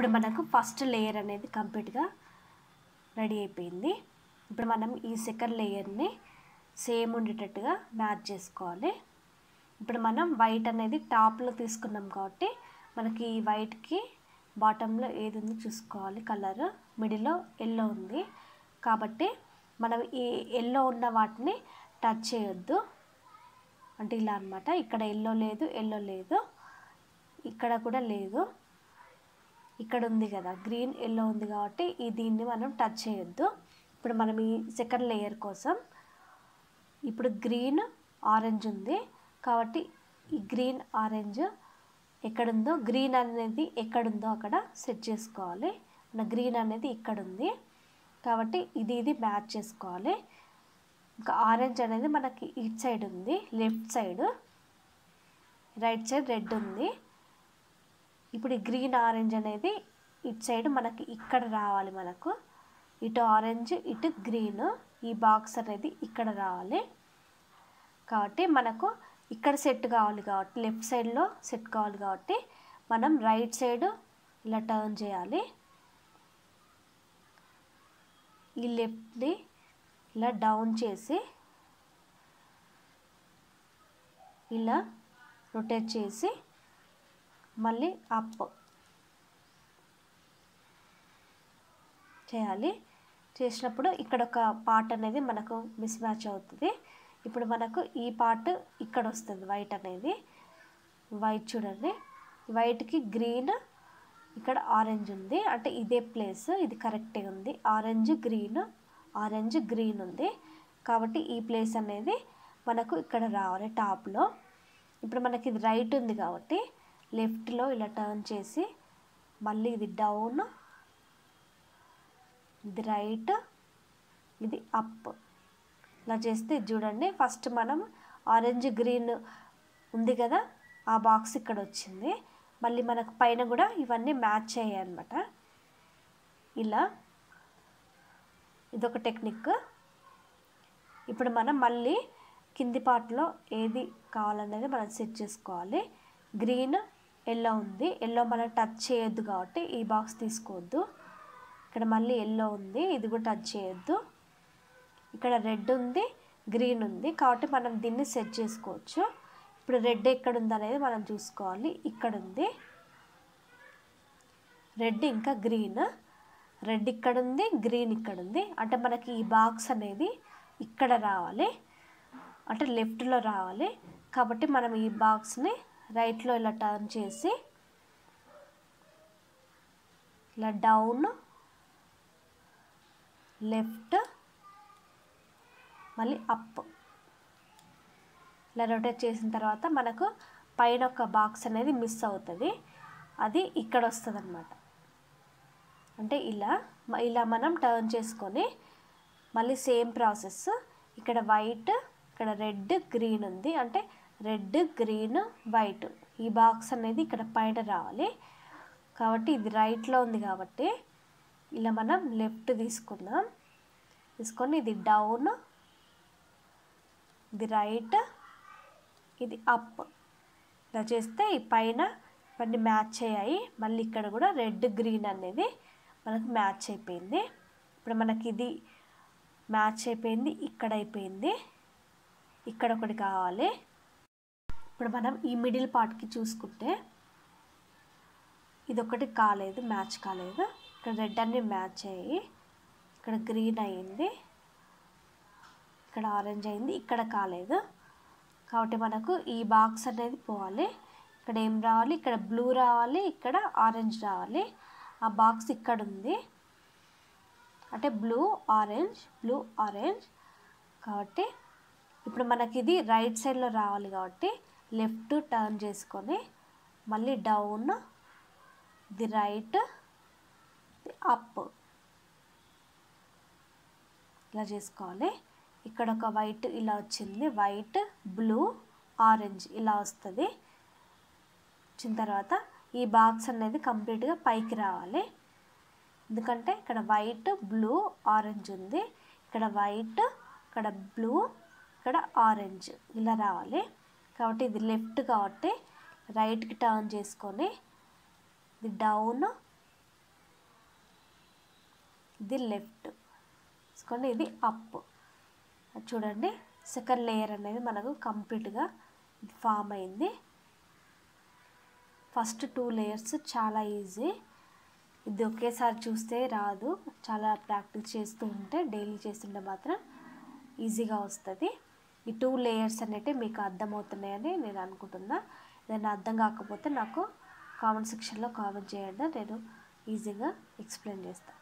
ఇప్పుడు మనకు first layer అనేది కంప్లీట్గా రెడీ అయిపోయింది ఇప్పుడు మనం ఈ సెకండ్ లేయర్ని సేమ్ ఉండేటట్టుగా మ్యాచ్ చేసుకోవాలి ఇప్పుడు మనం వైట్ అనేది టాప్లో తీసుకున్నాం కాబట్టి మనకి ఈ వైట్కి బాటంలో ఏది ఉందో చూసుకోవాలి కలర్ మిడిల్లో ఎల్లో ఉంది కాబట్టి మనం ఈ ఎల్లో ఉన్న వాటిని టచ్ చేయొద్దు అంటే ఇలా అనమాట ఇక్కడ ఎల్లో లేదు ఎల్లో లేదు ఇక్కడ కూడా లేదు ఇక్కడ ఉంది కదా గ్రీన్ ఎల్లో ఉంది కాబట్టి ఈ దీన్ని మనం టచ్ చేయొద్దు ఇప్పుడు మనం ఈ సెకండ్ లేయర్ కోసం ఇప్పుడు గ్రీన్ ఆరెంజ్ ఉంది కాబట్టి ఈ గ్రీన్ ఆరెంజ్ ఎక్కడుందో గ్రీన్ అనేది ఎక్కడుందో అక్కడ సెట్ చేసుకోవాలి మన గ్రీన్ అనేది ఇక్కడ ఉంది కాబట్టి ఇది ఇది మ్యాచ్ చేసుకోవాలి ఇంకా ఆరెంజ్ అనేది మనకి ఇట్ సైడ్ ఉంది left side right side red ఉంది ఇప్పుడు ఈ గ్రీన్ ఆరెంజ్ అనేది ఇటు సైడ్ మనకి ఇక్కడ రావాలి మనకు ఇటు ఆరెంజ్ ఇటు గ్రీన్ ఈ బాక్స్ అనేది ఇక్కడ రావాలి కాబట్టి మనకు ఇక్కడ సెట్ కావాలి కాబట్టి లెఫ్ట్ సైడ్లో సెట్ కావాలి కాబట్టి మనం రైట్ సైడ్ ఇలా టర్న్ చేయాలి ఈ లెఫ్ట్ని ఇలా డౌన్ చేసి ఇలా రొటేట్ చేసి మళ్ళీ అప్ చేయాలి చేసినప్పుడు ఇక్కడ ఒక పార్ట్ అనేది మనకు మిస్ మ్యాచ్ అవుతుంది ఇప్పుడు మనకు ఈ పార్ట్ ఇక్కడ వస్తుంది వైట్ అనేది వైట్ చూడండి వైట్కి గ్రీన్ ఇక్కడ ఆరెంజ్ ఉంది అంటే ఇదే ప్లేస్ ఇది కరెక్ట్గా ఉంది ఆరెంజ్ గ్రీన్ ఆరెంజ్ గ్రీన్ ఉంది కాబట్టి ఈ ప్లేస్ అనేది మనకు ఇక్కడ రావాలి టాప్లో ఇప్పుడు మనకి ఇది రైట్ ఉంది కాబట్టి లెఫ్ట్లో ఇలా టర్న్ చేసి మళ్ళీ ఇది డౌన్ ఇది రైట్ ఇది అప్ ఇలా చేస్తే ఇది చూడండి ఫస్ట్ మనం ఆరెంజ్ గ్రీన్ ఉంది కదా ఆ బాక్స్ ఇక్కడ వచ్చింది మళ్ళీ మనకు పైన కూడా ఇవన్నీ మ్యాచ్ అయ్యాయి అనమాట ఇలా ఇదొక టెక్నిక్ ఇప్పుడు మనం మళ్ళీ కింది పార్ట్లో ఏది కావాలనేది మనం సెట్ చేసుకోవాలి గ్రీన్ ఎల్లో ఉంది ఎల్లో మనం టచ్ చేయొద్దు కాబట్టి ఈ బాక్స్ తీసుకోవద్దు ఇక్కడ మళ్ళీ ఎల్లో ఉంది ఇది కూడా టచ్ చేయొద్దు ఇక్కడ రెడ్ ఉంది గ్రీన్ ఉంది కాబట్టి మనం దీన్ని సెట్ చేసుకోవచ్చు ఇప్పుడు రెడ్ ఎక్కడ ఉంది అనేది మనం చూసుకోవాలి ఇక్కడ ఉంది రెడ్ ఇంకా గ్రీన్ రెడ్ ఇక్కడ ఉంది గ్రీన్ ఇక్కడ ఉంది అంటే మనకి ఈ బాక్స్ అనేది ఇక్కడ రావాలి అంటే లెఫ్ట్లో రావాలి కాబట్టి మనం ఈ బాక్స్ని రైట్లో ఇలా టర్న్ చేసి ఇలా డౌన్ లెఫ్ట్ మళ్ళీ అప్ ఇలా రొటేట్ చేసిన తర్వాత మనకు పైన ఒక బాక్స్ అనేది మిస్ అవుతుంది అది ఇక్కడ వస్తుంది అనమాట అంటే ఇలా మ- ఇలా మనం టర్న్ చేసుకొని మళ్ళీ సేమ్ ప్రాసెస్ ఇక్కడ వైట్ ఇక్కడ రెడ్ గ్రీన్ ఉంది అంటే రెడ్ గ్రీన్ వైట్ ఈ బాక్స్ అనేది ఇక్కడ పైన రావాలి కాబట్టి ఇది రైట్లో ఉంది కాబట్టి ఇలా మనం లెఫ్ట్ తీసుకుందాం తీసుకొని ఇది డౌన్ ఇది రైట్ ఇది అప్ ఇలా చేస్తే ఈ పైన ఇవన్నీ మ్యాచ్ అయ్యాయి మళ్ళీ ఇక్కడ కూడా రెడ్ గ్రీన్ అనేది మనకు మ్యాచ్ అయిపోయింది ఇప్పుడు మనకి ఇది మ్యాచ్ అయిపోయింది ఇక్కడ అయిపోయింది ఇక్కడ ఒకటి కావాలి ఇప్పుడు మనం ఈ మిడిల్ పార్ట్కి చూసుకుంటే ఇది ఒకటి కాలేదు మ్యాచ్ కాలేదు ఇక్కడ రెడ్ అన్ని మ్యాచ్ అయ్యాయి ఇక్కడ గ్రీన్ అయ్యింది ఇక్కడ ఆరెంజ్ అయింది ఇక్కడ కాలేదు కాబట్టి మనకు ఈ బాక్స్ అనేది పోవాలి ఇక్కడ ఏం రావాలి ఇక్కడ బ్లూ రావాలి ఇక్కడ ఆరెంజ్ రావాలి ఆ బాక్స్ ఇక్కడ ఉంది అంటే బ్లూ ఆరెంజ్ బ్లూ ఆరెంజ్ కాబట్టి ఇప్పుడు మనకి ఇది రైట్ సైడ్లో రావాలి కాబట్టి లెఫ్ట్ టర్న్ చేసుకొని మళ్ళీ డౌన్ ఇది రైట్ ఇది అప్ ఇలా చేసుకోవాలి ఇక్కడ ఒక వైట్ ఇలా వచ్చింది వైట్ బ్లూ ఆరెంజ్ ఇలా వస్తుంది వచ్చిన తర్వాత ఈ బాక్స్ అనేది కంప్లీట్గా పైకి రావాలి ఎందుకంటే ఇక్కడ వైట్ బ్లూ ఆరెంజ్ ఉంది ఇక్కడ వైట్ ఇక్కడ బ్లూ ఇక్కడ ఆరెంజ్ ఇలా రావాలి కాబట్టి ఇది లెఫ్ట్ కాబట్టి రైట్కి టర్న్ చేసుకొని ఇది డౌన్ ఇది లెఫ్ట్ తీసుకోండి ఇది అప్ చూడండి సెకండ్ లేయర్ అనేది మనకు కంప్లీట్గా ఫామ్ అయింది ఫస్ట్ టూ లేయర్స్ చాలా ఈజీ ఇది ఒకేసారి చూస్తే రాదు చాలా ప్రాక్టీస్ చేస్తూ ఉంటే డైలీ చేస్తుంటే మాత్రం ఈజీగా వస్తుంది ఈ టూ లేయర్స్ అనేవి మీకు అర్థమవుతున్నాయని నేను అనుకుంటున్నా ఏదైనా అర్థం కాకపోతే నాకు కామెంట్ సెక్షన్లో కామెంట్ చేయండి నేను ఈజీగా ఎక్స్ప్లెయిన్ చేస్తాను